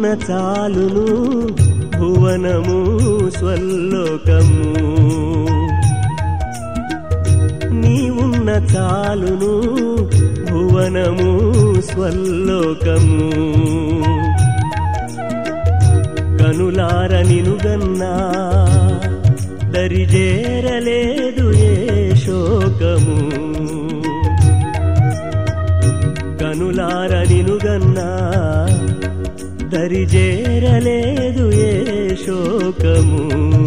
చాలును భువనము స్వల్లోకము నీవున్న చాలును భువనము స్వల్లోకము కనులార నినుగన్నా దరిజేరలేదు ఏ శోకము కనులార నినుగన్నా దరిజేరలేదు ఏ శోకము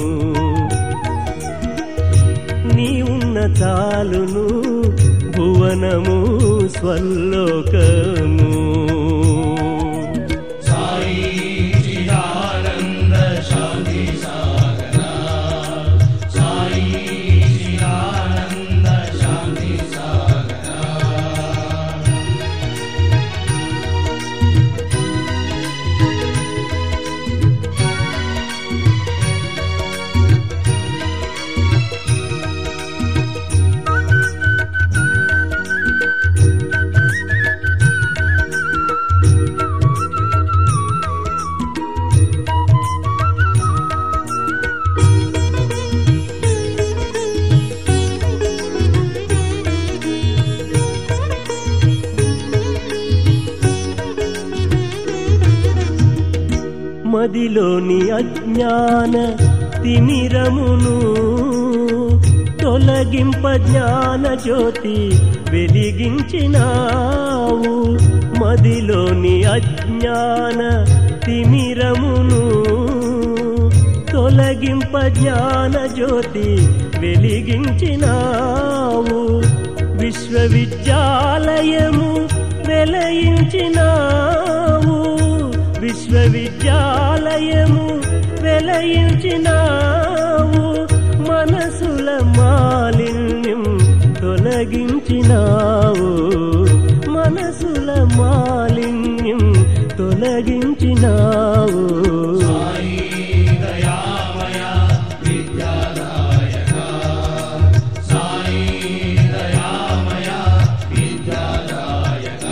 నీవున్న చాలును భువనము స్వల్లోకము సాయి చిదానంద శాంతి సాగరా సాయి చిదానంద శాంతి సాగరా మదిలోని అజ్ఞాన తిమిరమును తొలగింప జ్ఞాన జ్యోతి వెలిగించినావు మదిలోని అజ్ఞాన తిమిరమును తొలగింప జ్ఞాన జ్యోతి వెలిగించినావు విశ్వవిద్యాలయము వెలయించినావు విశ్వవిద్యాలయము వెలయించినావు మనసుల మాలిన్యం తొలగించినావు మనసుల మాలిన్యం తొలగించినావు సాయి దయామయ విద్యాదాయక సాయి దయామయ విద్యాదాయక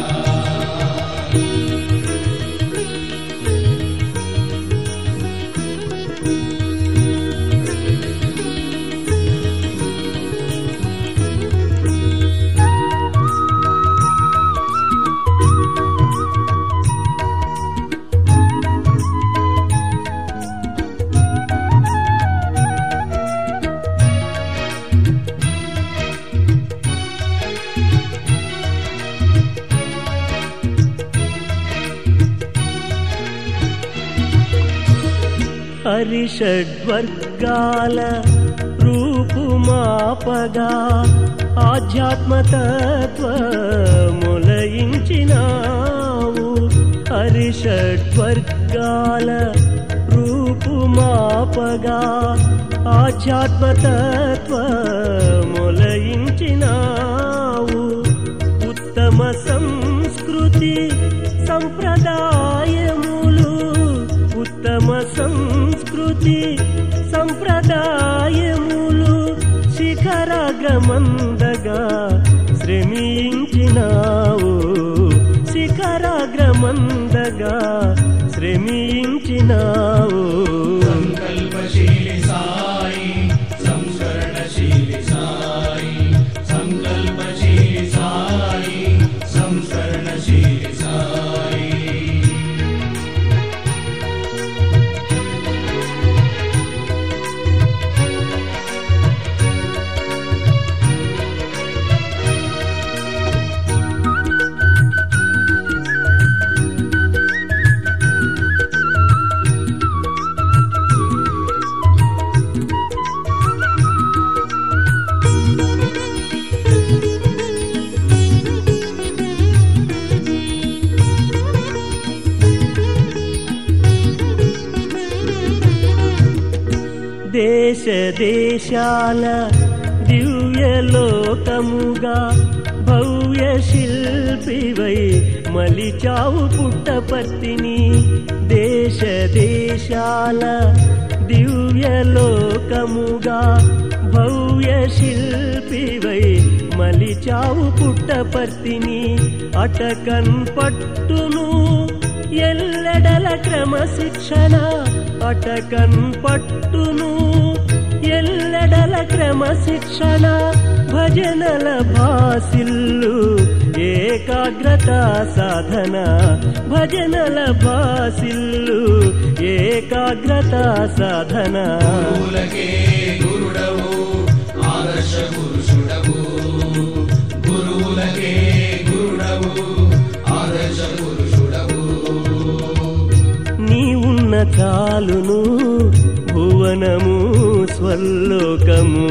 హరిషడ్వర్గాల రూపుమాపగా ఆధ్యాత్మతత్వములయించినావు హరిషడ్వర్గాల రూపుమాపగా ఆధ్యాత్మతత్వములయించినావు ఉత్తమ సంస్కృతి సంప్రదాయములు ఉత్తమ సంస్కృతి సంప్రదాయములు శిఖరాగ్రమందగా శ్రమించినావు శిఖరాగ్రమందగా శ్రమించినావు సంకల్పశీలి సాయి సంస్కరణశీలి సాయి సంకల్పశీలి సాయి సంస్కరణశీలి సాయి దేశ దేశాల దివ్యలోకముగా భవ్య శిల్పివై మలిచావు పుట్టపర్తిని దేశ దేశాల దివ్యలోకముగా భవ్య శిల్పివై మలిచావు పుట్టపర్తిని అటకన్ పట్టును ఎల్లెడల క్రమశిక్షణ అటకన్ పట్టును ఎల్లెడల క్రమశిక్షణ భజనల భాసిల్లు ఏకాగ్రత సాధన భజనల భాసిల్లు ఏకాగ్రత సాధన గురువులకే గురుడవు ఆదర్శ పురుషుడవు గురువులకే గురుడవు ఆదర్శ పురుషుడవు నీ ఉన్న చాలును భువనము స్వర్లోకము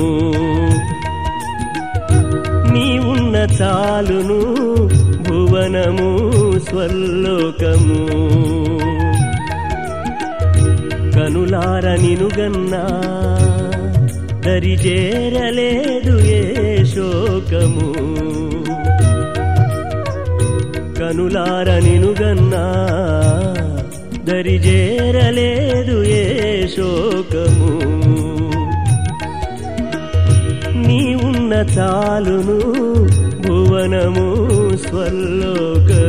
నీ ఉన్న చాలును భువనము స్వర్లోకము కనులార నినుగన్నా దరిజేరలేదు ఏ శోకము కనులార నినుగన్నా దరిజేరలేదు ఏ శోకము నీ ఉన్న చాలును భువనము స్వర్లోక